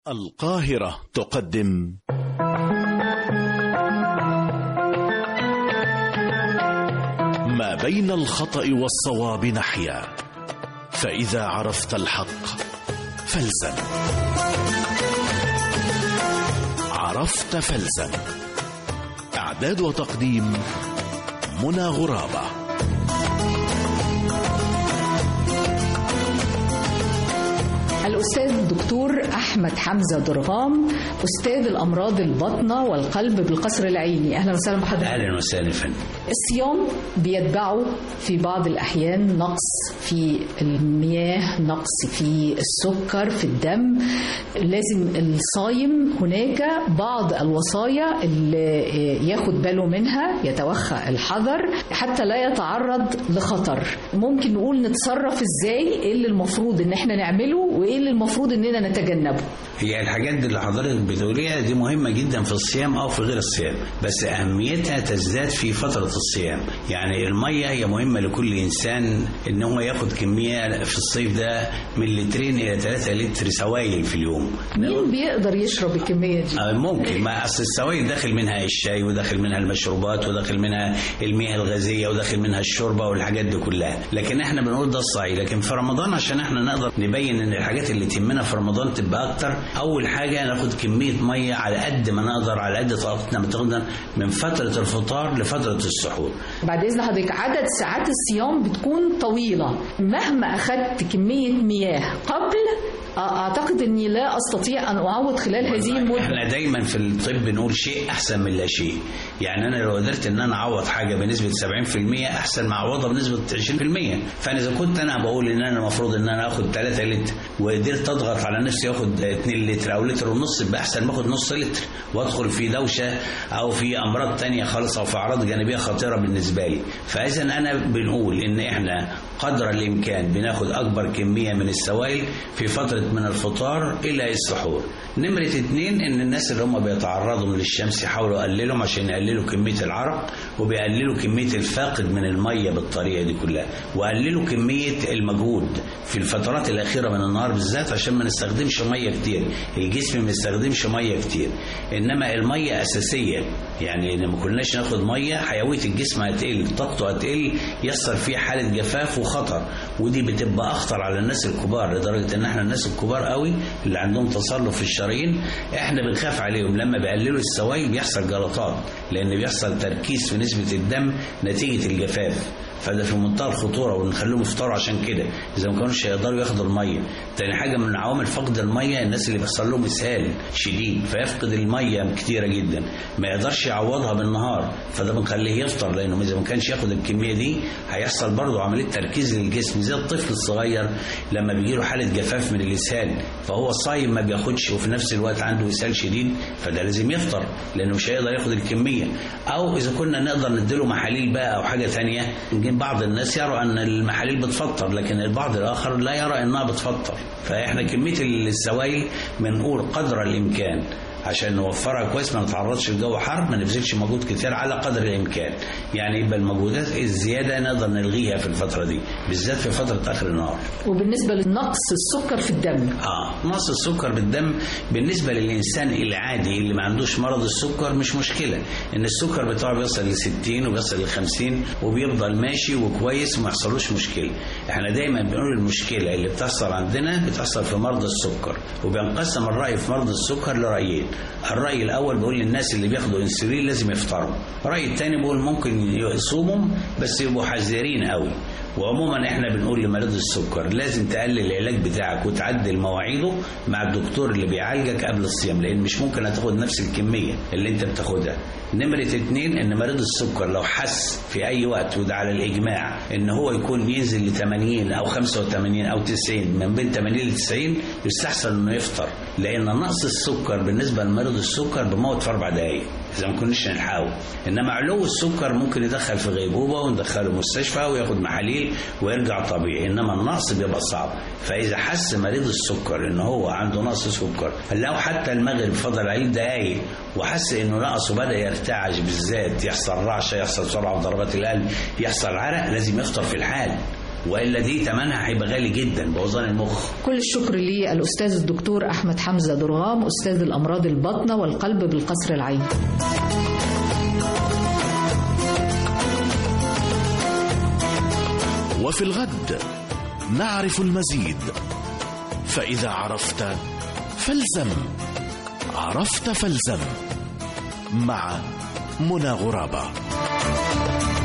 القاهرة تقدم ما بين الخطأ والصواب نحيا فإذا عرفت الحق فالزم عرفت فالزم إعداد وتقديم منى غرابة الأستاذ الدكتور أحمد حمزة درغام أستاذ الأمراض الباطنة والقلب بالقصر العيني أهلا وسهلا بحضرتك اهلا وسهلا فندم الصيام بيتبعه في بعض الأحيان نقص في المياه نقص في السكر في الدم لازم الصايم هناك بعض الوصايا اللي ياخد باله منها يتوخى الحذر حتى لا يتعرض لخطر ممكن نقول نتصرف ازاي ايه اللي المفروض ان احنا نعمله وايه اللي المفروض اننا نتجنبه هي الحاجات دي اللي حضرتك بتقوليها دي مهمة جدا في الصيام أو في غير الصيام بس أهميتها تزداد في فترة الصيام يعني المية هي مهمة لكل إنسان إن هو ياخد كمية في الصيف ده من لترين إلى 3 لتر سوائل في اليوم مين بيقدر يشرب الكمية دي آه، ممكن ما أصل السوائل داخل منها الشاي وداخل منها المشروبات وداخل منها المياه الغازية وداخل منها الشوربة والحاجات دي كلها لكن احنا بنقول ده الصحيح لكن في رمضان عشان احنا نقدر نبين ان الحاجات اللي تهمنا في رمضان تبقى اكتر اول حاجة ناخد كمية مية على قد ما نقدر على قد طاقتنا ما تقدر من فترة الفطار لفترة السحور بعد اذن حضرتك عدد ساعات الصيام بتكون طويلة مهما اخدت كمية مياه قبل اعتقد اني لا استطيع ان اعوض خلال هذه المدة احنا دايما في الطب بنقول شيء احسن من لا شيء يعني انا لو قدرت ان انا اعوض حاجه بنسبه 70% احسن ما اعوضها بنسبه 20% فانا اذا كنت انا بقول ان انا المفروض ان انا اخد 3 لتر وقدرت اضغط على نفسي اخد 2 لتر او لتر ونص يبقى احسن ما اخد نص لتر وادخل في دوشه او في امراض تانية خالص او في اعراض جانبيه خطيره بالنسبه لي فاذا انا بنقول ان احنا قدر الامكان بناخد اكبر كميه من السوائل في فتره من الفطار الى السحور نمرة اتنين ان الناس اللي هم بيتعرضوا من الشمس يحاولوا يقللهم عشان يقللوا كمية العرق وبيقللوا كمية الفاقد من المية بالطريقة دي كلها وقللوا كمية المجهود في الفترات الأخيرة من النهار بالذات عشان ما نستخدمش مية كتير الجسم ما يستخدمش مية كتير إنما المية أساسية يعني إن ما كناش ناخد مية حيوية الجسم هتقل طاقته هتقل يحصل فيه حالة جفاف وخطر ودي بتبقى أخطر على الناس الكبار لدرجة إن إحنا الناس الكبار قوي اللي عندهم تصلب في الشرايين إحنا بنخاف عليهم لما بيقللوا السوائل بيحصل جلطات لأن بيحصل تركيز في نسبة الدم نتيجة الجفاف فده في منتهى الخطوره ونخليهم يفطروا عشان كده اذا ما كانوش يقدروا ياخدوا الميه تاني حاجه من عوامل فقد الميه الناس اللي بيحصل لهم اسهال شديد فيفقد الميه كتيره جدا ما يقدرش يعوضها بالنهار فده بنخليه يفطر لانه اذا ما كانش ياخد الكميه دي هيحصل برضه عمليه تركيز للجسم زي الطفل الصغير لما بيجي له حاله جفاف من الاسهال فهو الصايم ما بياخدش وفي نفس الوقت عنده اسهال شديد فده لازم يفطر لانه مش هيقدر ياخد الكميه او اذا كنا نقدر نديله محاليل بقى او حاجه ثانيه بعض الناس يرى ان المحاليل بتفطر لكن البعض الاخر لا يرى انها بتفطر فاحنا كميه السوائل بنقول قدر الامكان عشان نوفرها كويس ما نتعرضش لجو حر ما نبذلش مجهود كتير على قدر الامكان يعني يبقى المجهودات الزياده نقدر نلغيها في الفتره دي بالذات في فتره اخر النهار وبالنسبة لنقص السكر في الدم اه نقص السكر بالدم بالنسبه للانسان العادي اللي ما عندوش مرض السكر مش مشكله ان السكر بتاعه بيوصل ل 60 وبيوصل ل 50 وبيفضل ماشي وكويس وما يحصلوش مشكله احنا دايما بنقول المشكله اللي بتحصل عندنا بتحصل في مرضى السكر وبينقسم الراي في مرضى السكر لرايين الراي الاول بيقول للناس اللي بياخدوا انسولين لازم يفطروا الراي الثاني بيقول ممكن يصوموا بس يبقوا حذرين قوي وعموما احنا بنقول لمريض السكر لازم تقلل العلاج بتاعك وتعدل مواعيده مع الدكتور اللي بيعالجك قبل الصيام لان مش ممكن هتاخد نفس الكميه اللي انت بتاخدها نمرة اتنين ان مريض السكر لو حس في اي وقت وده على الاجماع ان هو يكون ينزل ل 80 او 85 او 90 من بين 80 ل 90 يستحسن انه يفطر لان نقص السكر بالنسبه لمريض السكر بموت في اربع دقائق اذا ما كناش نلحقه انما علو السكر ممكن يدخل في غيبوبه وندخله مستشفى وياخد محاليل ويرجع طبيعي انما النقص بيبقى صعب فاذا حس مريض السكر ان هو عنده نقص سكر لو حتى المغرب فضل عليه دقايق وحس انه نقصه بدا يرتعش بالذات يحصل رعشه يحصل سرعه في ضربات القلب يحصل عرق لازم يفطر في الحال والا دي ثمنها هيبقى غالي جدا بوظان المخ كل الشكر للأستاذ الدكتور أحمد حمزة درغام أستاذ الأمراض الباطنة والقلب بالقصر العيني وفي الغد نعرف المزيد فإذا عرفت فالزم عرفت فالزم مع منى غرابه